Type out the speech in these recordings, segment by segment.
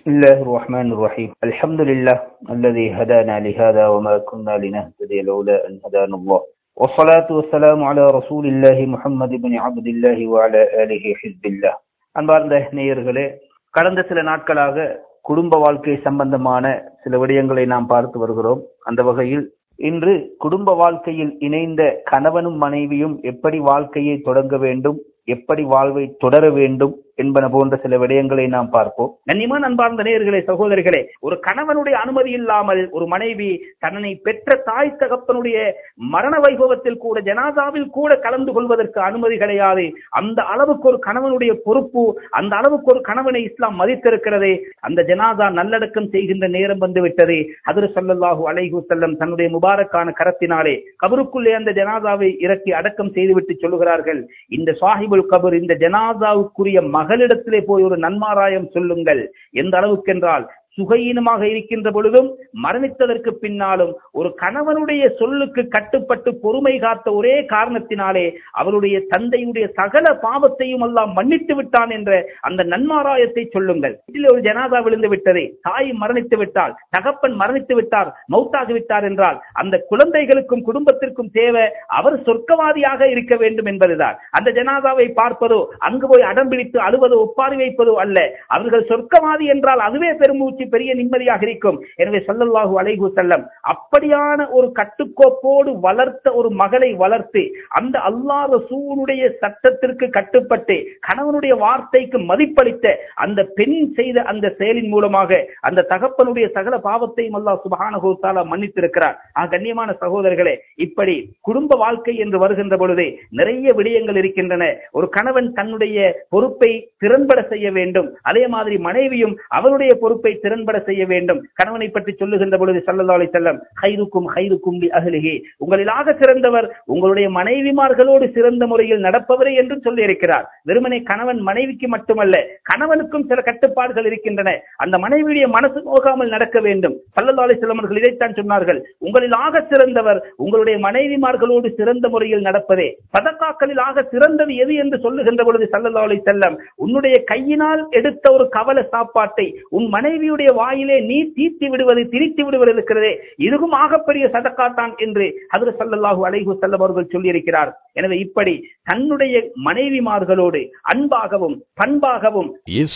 بسم الله الرحمن الرحيم الحمد لله الذي هدانا لهذا وما كنا لنهتدي لولا أن هدانا الله والصلاة والسلام على رسول الله محمد بن عبد الله وعلى آله حزب الله அன்பார்ந்த நேயர்களே கடந்த சில நாட்களாக குடும்ப வாழ்க்கை சம்பந்தமான சில விடயங்களை நாம் பார்த்து வருகிறோம் அந்த வகையில் இன்று குடும்ப வாழ்க்கையில் இணைந்த கணவனும் மனைவியும் எப்படி வாழ்க்கையை தொடங்க வேண்டும் எப்படி வாழ்வை தொடர வேண்டும் என்பன போன்ற சில விடயங்களை நாம் பார்ப்போம் கண்ணியமான அன்பார்ந்த நேயர்களே சகோதரிகளே ஒரு கணவனுடைய அனுமதி இல்லாமல் ஒரு மனைவி தன்னை பெற்ற தாய் தகப்பனுடைய மரண வைபவத்தில் கூட ஜனாதாவில் கூட கலந்து கொள்வதற்கு அனுமதி கிடையாது அந்த அளவுக்கு ஒரு கணவனுடைய பொறுப்பு அந்த அளவுக்கு ஒரு கணவனை இஸ்லாம் மதித்திருக்கிறதே அந்த ஜனாதா நல்லடக்கம் செய்கின்ற நேரம் வந்து விட்டது அதிர சல்லல்லாஹு அலைஹு செல்லம் தன்னுடைய முபாரக்கான கரத்தினாலே கபருக்குள்ளே அந்த ஜனாதாவை இறக்கி அடக்கம் செய்துவிட்டு சொல்லுகிறார்கள் இந்த சாஹிபுல் கபர் இந்த ஜனாதாவுக்குரிய மகளிடத்திலே போய் ஒரு நன்மாராயம் சொல்லுங்கள் எந்த அளவுக்கு என்றால் சுகையீனமாக இருக்கின்ற பொழுதும் மரணித்ததற்கு பின்னாலும் ஒரு கணவனுடைய சொல்லுக்கு கட்டுப்பட்டு பொறுமை காத்த ஒரே காரணத்தினாலே அவருடைய தந்தையுடைய சகல பாவத்தையும் எல்லாம் மன்னித்து விட்டான் என்ற அந்த நன்மாராயத்தை சொல்லுங்கள் வீட்டில் ஒரு ஜனாதா விழுந்து விட்டதே தாய் மரணித்து விட்டால் தகப்பன் மரணித்து விட்டார் மௌத்தாகி விட்டார் என்றால் அந்த குழந்தைகளுக்கும் குடும்பத்திற்கும் தேவை அவர் சொர்க்கவாதியாக இருக்க வேண்டும் என்பதுதான் அந்த ஜனாதாவை பார்ப்பதோ அங்கு போய் அடம் பிடித்து அழுவதோ ஒப்பாரி வைப்பதோ அல்ல அவர்கள் சொர்க்கவாதி என்றால் அதுவே பெருமூச்சு பெரிய நிம்மதியாக இருக்கும் எனவே சல்லல்லாஹு அலைஹு செல்லம் அப்படியான ஒரு கட்டுக்கோப்போடு வளர்த்த ஒரு மகளை வளர்த்து அந்த அல்லாஹ் ரசூலுடைய சட்டத்திற்கு கட்டுப்பட்டு கணவனுடைய வார்த்தைக்கு மதிப்பளித்த அந்த பெண் செய்த அந்த செயலின் மூலமாக அந்த தகப்பனுடைய சகல பாவத்தையும் அல்லாஹ் சுபஹானஹு தஆலா மன்னித்திருக்கிறார் ஆக கண்ணியமான சகோதரர்களே இப்படி குடும்ப வாழ்க்கை என்று வருகின்ற பொழுது நிறைய விடயங்கள் இருக்கின்றன ஒரு கணவன் தன்னுடைய பொறுப்பை திறன்பட செய்ய வேண்டும் அதே மாதிரி மனைவியும் அவருடைய பொறுப்பை திறன்பட செய்ய வேண்டும் கணவனை பற்றி சொல்லுகின்ற பொழுது சல்லல்லாஹு அலைஹி வஸல்லம் ஹைருக்கும் ஹைருக்கும் லி அஹ்லிஹி உங்களிலாக சிறந்தவர் உங்களுடைய மனைவிமார்களோடு சிறந்த முறையில் நடப்பவரே என்று சொல்லி இருக்கிறார் வெறுமனே கணவன் மனைவிக்கு மட்டுமல்ல கணவனுக்கும் சில கட்டுப்பாடுகள் இருக்கின்றன அந்த மனைவியுடைய மனசு நோகாமல் நடக்க வேண்டும் சல்லல்லாஹு அலைஹி வஸல்லம் அவர்கள் இதைத்தான் சொன்னார்கள் உங்களிலாக சிறந்தவர் உங்களுடைய மனைவிமார்களோடு சிறந்த முறையில் நடப்பதே சதக்காக்களில் ஆக சிறந்தது எது என்று சொல்லுகின்ற பொழுது சல்லல்லாஹு அலைஹி வஸல்லம் உன்னுடைய கையினால் எடுத்த ஒரு கவல சாப்பாட்டை உன் மனைவியுடைய வாயிலே நீ தீர்த்தி விடுவது திரித்து விடுவது இருக்கிறதே இதுவும் ஆகப்பெரிய சதக்காத்தான் என்று ஹதரத் ஸல்லல்லாஹு அலைஹி வஸல்லம் அவர்கள் சொல்லியிருக்கிறார் எனவே இப்படி தன்னுடைய மனைவிமார்களோடு அன்பாகவும் பண்பாகவும்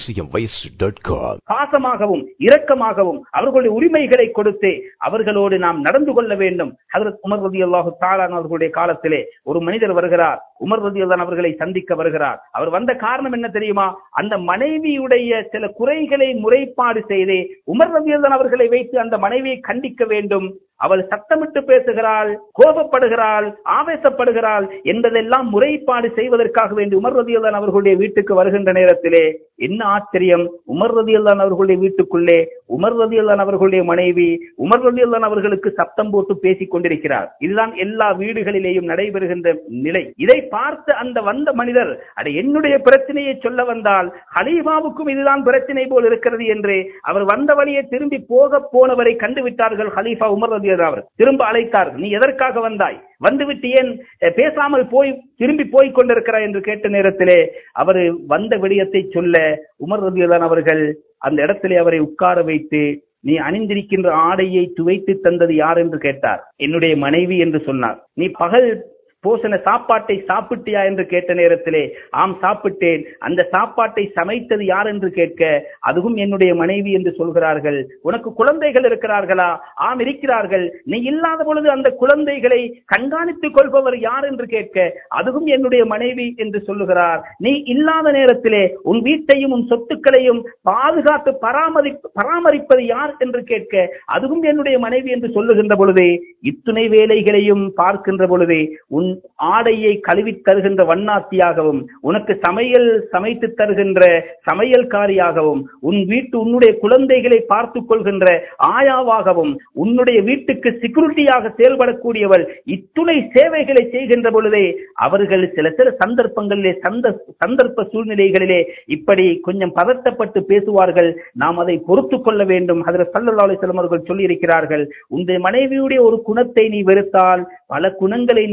acmvoice.com பாசமாகவும் இரக்கமாகவும் அவர்களுடைய உரிமைகளை கொடுத்து அவர்களோடு நாம் நடந்து கொள்ள வேண்டும் ஹதரத் உமர் ரதி அல்லாஹு அவர்களுடைய காலத்திலே ஒரு மனிதர் வருகிறார் உமர் ரதி அவர்களை சந்திக்க வருகிறார் அவர் வந்த காரணம் என்ன தெரியுமா அந்த மனைவியுடைய சில குறைகளை முறைப்பாடு செய்து உமர் ரதி அவர்களை வைத்து அந்த மனைவியை கண்டிக்க வேண்டும் அவள் சத்தமிட்டு பேசுகிறாள் கோபப்படுகிறாள் ஆவேசப்படுகிறாள் என்பதெல்லாம் முறைப்பாடு செய்வதற்காக வேண்டி உமர் ரதியல்லான் அவர்களுடைய வீட்டுக்கு வருகின்ற நேரத்திலே என்ன ஆச்சரியம் உமர் ரதியல்லான் அவர்களுடைய வீட்டுக்குள்ளே உமர் ரதியல்லான் அவர்களுடைய மனைவி உமர் ரதியல்லான் அவர்களுக்கு சத்தம் போட்டு பேசிக் கொண்டிருக்கிறார் இதுதான் எல்லா வீடுகளிலேயும் நடைபெறுகின்ற நிலை இதை பார்த்து அந்த வந்த மனிதர் அட என்னுடைய பிரச்சனையை சொல்ல வந்தால் ஹலீஃபாவுக்கும் இதுதான் பிரச்சனை போல் இருக்கிறது என்று அவர் வந்த வழியே திரும்பி போக போனவரை கண்டுவிட்டார்கள் ஹலீஃபா உமர் ரதி அவர் திரும்ப அழைத்தார் நீ எதற்காக வந்தாய் வந்துவிட்டு ஏன் அஹ், பேசாமல் போய் திரும்பி போய் கொண்டிருக்கிறாய் என்று கேட்ட நேரத்திலே அவர் வந்த விடயத்தை சொல்ல உமர் ரதியல்லான் அவர்கள் அந்த இடத்திலே அவரை உட்கார வைத்து நீ அணிந்திருக்கின்ற ஆடையை துவைத்து தந்தது யார் என்று கேட்டார் என்னுடைய மனைவி என்று சொன்னார் நீ பகல் போசன சாப்பாட்டை சாப்பிட்டியா என்று கேட்ட நேரத்திலே ஆம் சாப்பிட்டேன் அந்த சாப்பாட்டை சமைத்தது யார் என்று கேட்க அதுவும் என்னுடைய மனைவி என்று சொல்கிறார்கள் உனக்கு குழந்தைகள் இருக்கிறார்களா ஆம் இருக்கிறார்கள் நீ இல்லாத பொழுது அந்த குழந்தைகளை கண்காணித்துக் கொள்பவர் யார் என்று கேட்க அதுவும் என்னுடைய மனைவி என்று சொல்லுகிறார் நீ இல்லாத நேரத்திலே உன் வீட்டையும் உன் சொத்துக்களையும் பாதுகாத்து பராமரி பராமரிப்பது யார் என்று கேட்க அதுவும் என்னுடைய மனைவி என்று சொல்லுகின்ற பொழுது இத்துணை வேலைகளையும் பார்க்கின்ற பொழுது உன் ஆடையை கழுவி தருகின்ற வண்ணாத்தியாகவும் உனக்கு சமையல் சமைத்து தருகின்ற சமையல்காரியாகவும் உன் வீட்டு உன்னுடைய குழந்தைகளை பார்த்துக் கொள்கின்ற ஆயாவாகவும் உன்னுடைய வீட்டுக்கு செக்யூரிட்டியாக செயல்படக்கூடியவள் இத்துணை சேவைகளை செய்கின்ற பொழுதே அவர்கள் சில சில சந்தர்ப்பங்களிலே சந்த சந்தர்ப்ப சூழ்நிலைகளிலே இப்படி கொஞ்சம் பதட்டப்பட்டு பேசுவார்கள் நாம் அதை பொறுத்துக் கொள்ள வேண்டும் அதில் சல்லல்லா அலிஸ்லாம் அவர்கள் சொல்லி இருக்கிறார்கள் உன்னுடைய மனைவியுடைய ஒரு குணத்தை நீ வெறுத்தால் பல குணங்களை நீ விரும்புகிற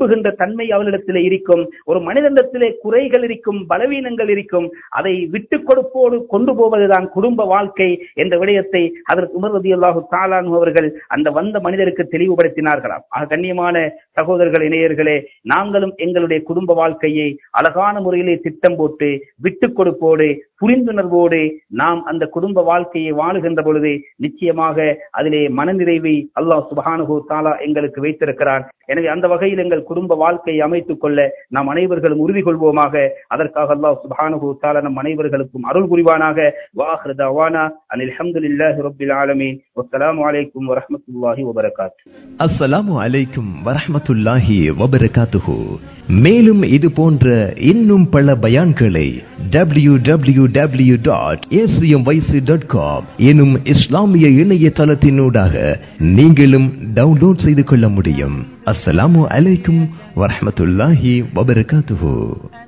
விரும்புகின்ற தன்மை அவனிடத்திலே இருக்கும் ஒரு மனிதனிடத்திலே குறைகள் இருக்கும் பலவீனங்கள் இருக்கும் அதை விட்டுக் கொடுப்போடு கொண்டு போவதுதான் குடும்ப வாழ்க்கை என்ற விடயத்தை அதற்கு உமர் ரதி அல்லாஹு தாலான் அவர்கள் அந்த வந்த மனிதருக்கு தெளிவுபடுத்தினார்களாம் ஆக கண்ணியமான சகோதரர்கள் இணையர்களே நாங்களும் எங்களுடைய குடும்ப வாழ்க்கையை அழகான முறையிலே திட்டம் போட்டு விட்டுக் கொடுப்போடு புரிந்துணர்வோடு நாம் அந்த குடும்ப வாழ்க்கையை வாழுகின்ற பொழுது நிச்சயமாக அதிலே மனநிறைவை அல்லாஹ் சுபஹானுஹு தாலா எங்களுக்கு வைத்திருக்கிறான் எனவே அந்த வகையில் எங்கள் குடும்ப வாழ்க்கையை அமைத்துக் கொள்ள நாம் அனைவர்களும் உறுதி கொள்வோமாக அதற்காக அல்லாஹ் சுபஹானுஹு தாலா நம் அனைவர்களுக்கும் அருள் புரிவானாக வாஹ்ரு தவானா அனில் அல்ஹம்துலில்லாஹி ரப்பில் ஆலமீன் வஸ்ஸலாமு அலைக்கும் வரஹ்மத்துல்லாஹி வபரகாத்துஹு அஸ்ஸலாமு அலைக்கும் வரஹ்மத்துல்லாஹி வபரகாத்துஹு மேலும் இது போன்ற இன்னும் பல பயான்களை W W W dot dot com எனும் இஸ்லாமிய இணையதளத்தினூடாக நீங்களும் டவுன்லோட் செய்து கொள்ள முடியும் அஸ்ஸலாமு அலைக்கும் வரஹ்மத்துல்லாஹி வபரகாத்துஹு